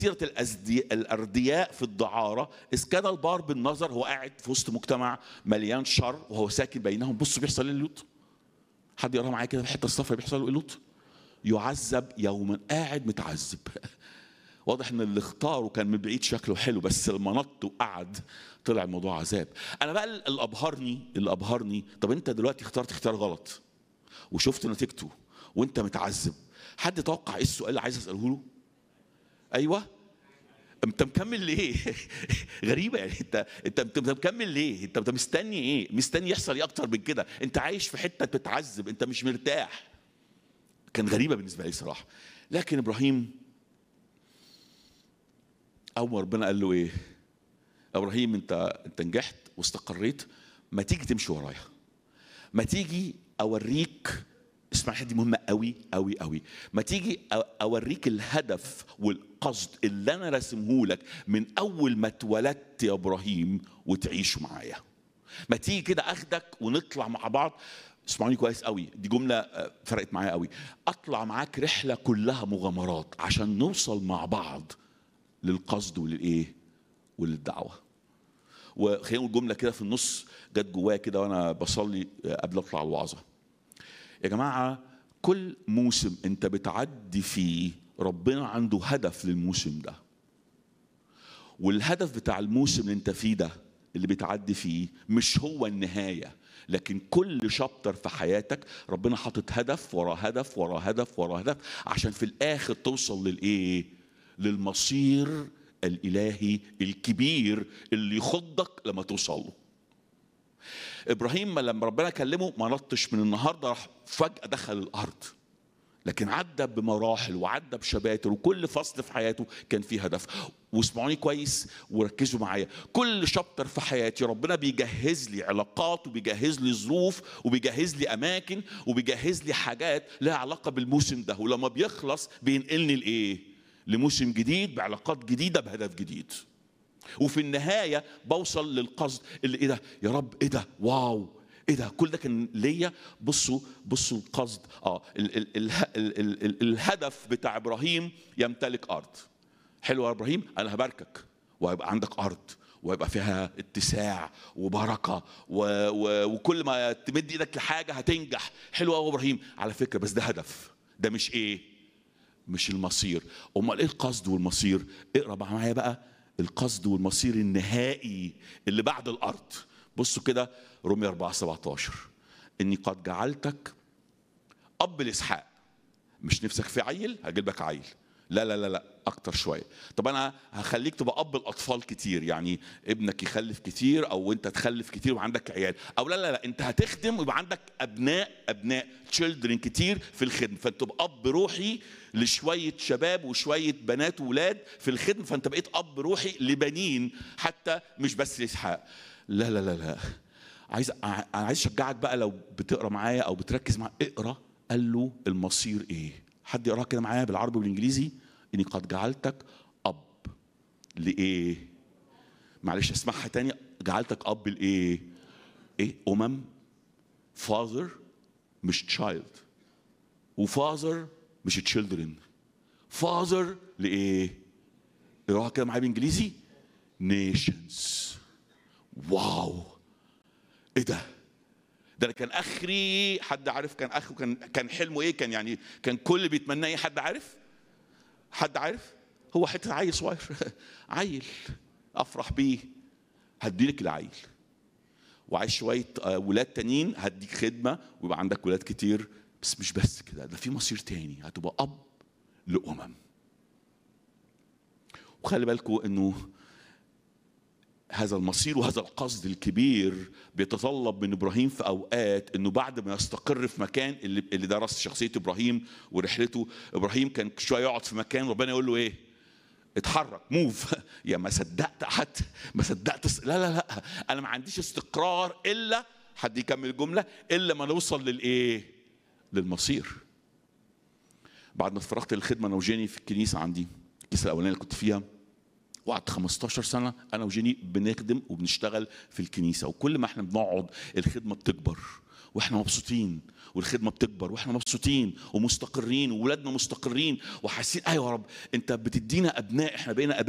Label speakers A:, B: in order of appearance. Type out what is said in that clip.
A: سيرة الأزدي... الأردياء في الدعارة إذ كان البار بالنظر هو قاعد في وسط مجتمع مليان شر وهو ساكن بينهم بصوا بيحصل ايه لوط حد يقرا معايا كده في الحته الصفراء بيحصل له ايه لوط يعذب يوما قاعد متعذب واضح ان اللي اختاره كان من بعيد شكله حلو بس لما نط وقعد طلع الموضوع عذاب انا بقى اللي ابهرني اللي ابهرني طب انت دلوقتي اخترت اختيار غلط وشفت نتيجته وانت متعذب حد يتوقع ايه السؤال اللي عايز اساله له ايوه انت مكمل ليه غريبه يعني انت انت انت مكمل ليه انت انت مستني ايه مستني يحصل ايه اكتر من كده انت عايش في حته بتتعذب انت مش مرتاح كان غريبه بالنسبه لي صراحه لكن ابراهيم اول ما ربنا قال له ايه ابراهيم انت انت نجحت واستقريت ما تيجي تمشي ورايا ما تيجي اوريك اسمع الحته دي مهمه قوي قوي قوي ما تيجي أ- اوريك الهدف والقصد اللي انا راسمه لك من اول ما اتولدت يا ابراهيم وتعيشوا معايا ما تيجي كده اخدك ونطلع مع بعض اسمعوني كويس قوي دي جمله آه، فرقت معايا قوي اطلع معاك رحله كلها مغامرات عشان نوصل مع بعض للقصد وللايه وللدعوه وخلينا نقول جمله كده في النص جت جوايا كده وانا بصلي آه، قبل اطلع الوعظه يا جماعه كل موسم انت بتعدي فيه ربنا عنده هدف للموسم ده والهدف بتاع الموسم اللي انت فيه ده اللي بتعدي فيه مش هو النهايه لكن كل شابتر في حياتك ربنا حاطط هدف ورا هدف ورا هدف ورا هدف عشان في الاخر توصل للايه للمصير الالهي الكبير اللي يخضك لما توصل له ابراهيم لما ربنا كلمه ما نطش من النهارده راح فجاه دخل الارض لكن عدى بمراحل وعدى بشباتر وكل فصل في حياته كان فيه هدف واسمعوني كويس وركزوا معايا كل شابتر في حياتي ربنا بيجهز لي علاقات وبيجهز لي ظروف وبيجهز لي اماكن وبيجهز لي حاجات لها علاقه بالموسم ده ولما بيخلص بينقلني لايه لموسم جديد بعلاقات جديده بهدف جديد وفي النهايه بوصل للقصد اللي ايه ده يا رب ايه ده واو ايه ده كل ده كان ليا بصوا بصوا القصد اه ال ال ال ال ال ال الهدف بتاع ابراهيم يمتلك ارض حلو يا ابراهيم انا هباركك وهيبقى عندك ارض ويبقى فيها اتساع وبركه و و وكل ما تمد ايدك لحاجه هتنجح حلو قوي ابراهيم على فكره بس ده هدف ده مش ايه مش المصير امال ايه القصد والمصير اقرا معايا بقى القصد والمصير النهائي اللي بعد الارض بصوا كده رومية 4 17 اني قد جعلتك اب لاسحاق مش نفسك في عيل هجيب لك عيل لا لا لا لا اكتر شويه طب انا هخليك تبقى اب الاطفال كتير يعني ابنك يخلف كتير او انت تخلف كتير وعندك عيال او لا لا لا انت هتخدم ويبقى عندك ابناء ابناء تشيلدرن كتير في الخدمه فانت تبقى اب روحي لشويه شباب وشويه بنات وولاد في الخدمه فانت بقيت اب روحي لبنين حتى مش بس لاسحاق لا لا لا لا عايز انا عايز اشجعك بقى لو بتقرا معايا او بتركز معايا اقرا قال له المصير ايه حد يقراها كده معايا بالعربي والانجليزي اني قد جعلتك اب لايه معلش اسمعها تاني جعلتك اب لايه ايه امم فاذر مش تشايلد وفاذر مش تشيلدرن فاذر لايه اقراها كده معايا بالانجليزي نيشنز واو ايه ده ده انا كان اخري حد عارف كان اخره كان كان حلمه ايه كان يعني كان كل اللي بيتمناه ايه حد عارف حد عارف هو حته عيل صغير عيل افرح بيه هديلك العيل وعايز شويه آه، ولاد تانيين هديك خدمه ويبقى عندك ولاد كتير بس مش بس كده ده في مصير تاني هتبقى اب لامم وخلي بالكم انه هذا المصير وهذا القصد الكبير بيتطلب من ابراهيم في اوقات انه بعد ما يستقر في مكان اللي اللي درس شخصيه ابراهيم ورحلته ابراهيم كان شويه يقعد في مكان ربنا يقول له ايه؟ اتحرك موف يا ما صدقت حتى ما صدقت س- لا لا لا انا ما عنديش استقرار الا حد يكمل الجمله الا ما نوصل للايه؟ للمصير بعد ما اتفرغت للخدمه انا وجيني في الكنيسه عندي الكنيسه الاولانيه اللي كنت فيها وقعدت 15 سنه انا وجيني بنخدم وبنشتغل في الكنيسه وكل ما احنا بنقعد الخدمه بتكبر واحنا مبسوطين والخدمه بتكبر واحنا مبسوطين ومستقرين وولادنا مستقرين وحاسين ايوه يا رب انت بتدينا ابناء احنا بقينا اباء